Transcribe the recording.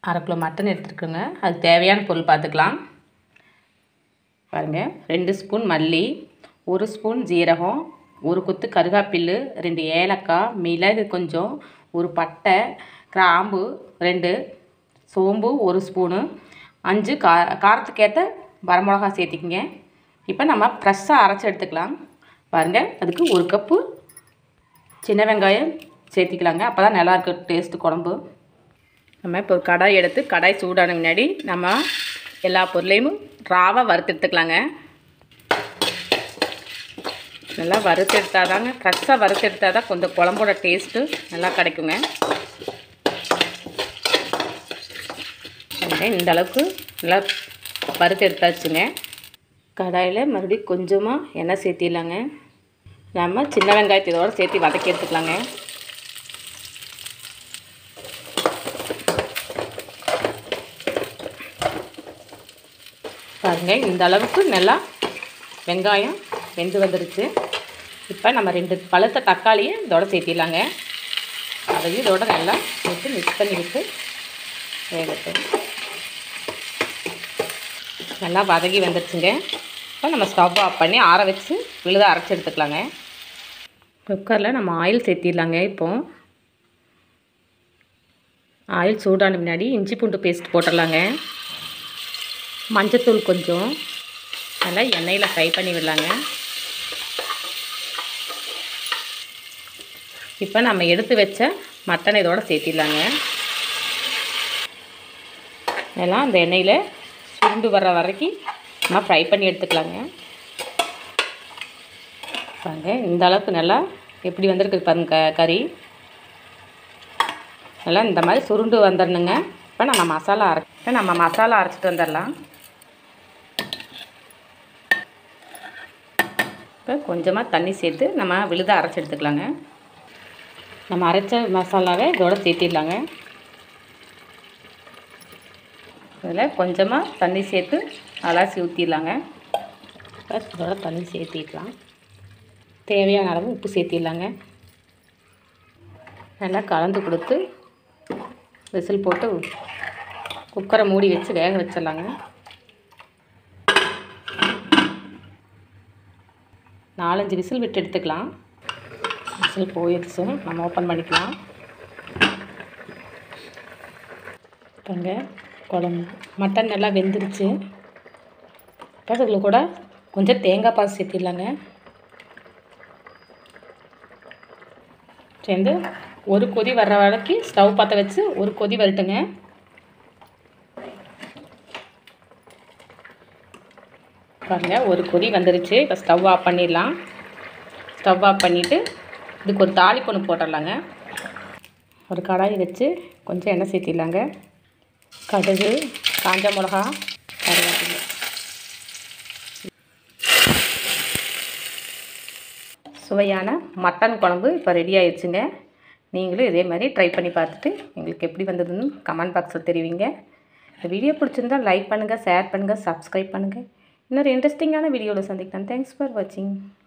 அரை kilo mutton எடுத்துருக்குங்க அது தேவையான பொருள் பார்த்துக்கலாம் பாருங்கள் ரெண்டு ஸ்பூன் மல்லி ஒரு ஸ்பூன் ஜீரகம் ஒரு கொத்து கருகாப்பில்லு ரெண்டு ஏலக்காய் மிளகு கொஞ்சம் ஒரு பட்டை கிராம்பு ரெண்டு சோம்பு ஒரு ஸ்பூனு அஞ்சு கா காரத்துக்கேற்ற வரமிளகா சேர்த்திக்கிங்க இப்போ நம்ம ஃப்ரெஷ்ஷாக அரைச்சி எடுத்துக்கலாம் பாருங்கள் அதுக்கு ஒரு கப்பு சின்ன வெங்காயம் சேர்த்திக்கலாங்க அப்போ தான் நல்லாயிருக்கும் டேஸ்ட்டு குழம்பு நம்ம இப்போ ஒரு கடாய் எடுத்து கடாய் சூடான முன்னாடி நம்ம எல்லா பொருளையும் ராவாக வறுத்து எடுத்துக்கலாங்க நல்லா வறுத்து எடுத்தால் தாங்க ஃப்ரெஷ்ஷாக வறுத்து எடுத்தால் தான் கொஞ்சம் குழம்போட டேஸ்ட்டு நல்லா கிடைக்குங்க பாருங்க, இந்த அளவுக்கு நல்லா வறுத்து எடுத்தாச்சுங்க கடாயில் மறுபடியும் கொஞ்சமாக எண்ணெய் சேர்த்திடலாங்க நம்ம சின்ன வெங்காயத்தை இதோட சேர்த்து வதக்கி எடுத்துக்கலாங்க பாருங்க இந்த அளவுக்கு நல்லா வெங்காயம் வெந்து வந்துருச்சு இப்போ நம்ம ரெண்டு பழுத்த தக்காளியை இதோட சேர்த்திடலாங்க அதையும் இதோட நல்லா சேர்த்து மிக்ஸ் பண்ணி விட்டு வேகட்டும் நல்லா வதங்கி வந்துருச்சுங்க இப்போ நம்ம ஸ்டவ் ஆஃப் பண்ணி ஆற வச்சு விழுத அரைச்சி எடுத்துக்கலாங்க குக்கரில் நம்ம ஆயில் சேர்த்திடலாங்க இப்போ ஆயில் சூடான முன்னாடி இஞ்சி பூண்டு பேஸ்ட் போட்டுடலாங்க மஞ்சத்தூள் கொஞ்சம் நல்லா எண்ணெயில் ஃப்ரை பண்ணி விடலாங்க இப்போ நம்ம எடுத்து வச்ச மட்டன் இதோட சேர்த்திடலாங்க இதெல்லாம் அந்த எண்ணெயில் சுருண்டு வர்ற வரைக்கும் நம்ம ஃப்ரை பண்ணி எடுத்துக்கலாங்க பாருங்க இந்த அளவுக்கு நல்லா எப்படி வந்திருக்கு பாருங்க க- கறி நல்லா இந்த மாதிரி சுருண்டு வந்துடணுங்க இப்போ நம்ம மசாலா அரை இப்போ நம்ம மசாலா அரைச்சிட்டு வந்துடலாம் இப்போ கொஞ்சமாக தண்ணி சேர்த்து நம்ம விழுத அரைச்சி எடுத்துக்கலாங்க நம்ம அரைச்ச மசாலாவை இதோட சேர்த்திடலாங்க இதில் கொஞ்சமாக தண்ணி சேர்த்து அலசி ஊற்றிடலாங்க ப்ளஸ் இதோட தண்ணி சேர்த்திடலாம் தேவையான அளவு உப்பு சேர்த்திடலாங்க நல்லா கலந்து கொடுத்து விசில் போட்டு குக்கரை மூடி வச்சு வேக வச்சிடலாங்க நாலஞ்சு விசில் விட்டு எடுத்துக்கலாம் விசில் போயிடுச்சு நம்ம ஓப்பன் பண்ணிக்கலாம் பாருங்க குழம்பு மட்டன் நல்லா வெந்துருச்சு இப்போ அதில் கூட கொஞ்சம் தேங்காய் பால் சேர்த்திடலாங்க சேர்ந்து ஒரு கொதி வர்ற வரைக்கும் ஸ்டவ் பற்ற வச்சு ஒரு கொதி வரட்டுங்க பாருங்க ஒரு கொதி வந்துருச்சு இப்போ ஸ்டவ் ஆஃப் பண்ணிடலாம் ஸ்டவ் ஆஃப் பண்ணிவிட்டு இதுக்கு ஒரு தாளிப்பு ஒன்று போட்டுடலாங்க ஒரு கடாய் வச்சு கொஞ்சம் எண்ணெய் சேர்த்திடலாங்க கடுகு காஞ்ச மிளகா கருவேப்பிலை சுவையான மட்டன் குழம்பு இப்போ ரெடி ஆயிடுச்சுங்க நீங்களும் இதே மாதிரி ட்ரை பண்ணி பார்த்துட்டு எங்களுக்கு எப்படி வந்ததுன்னு கமெண்ட் பாக்ஸில் தெரிவிங்க இந்த வீடியோ பிடிச்சிருந்தா லைக் பண்ணுங்கள் ஷேர் பண்ணுங்கள் சப்ஸ்கிரைப் பண்ணுங்கள் இன்னொரு இன்ட்ரெஸ்டிங்கான வீடியோவில் சந்திக்கலாம் தேங்க்ஸ் ஃபார் வாட்சிங்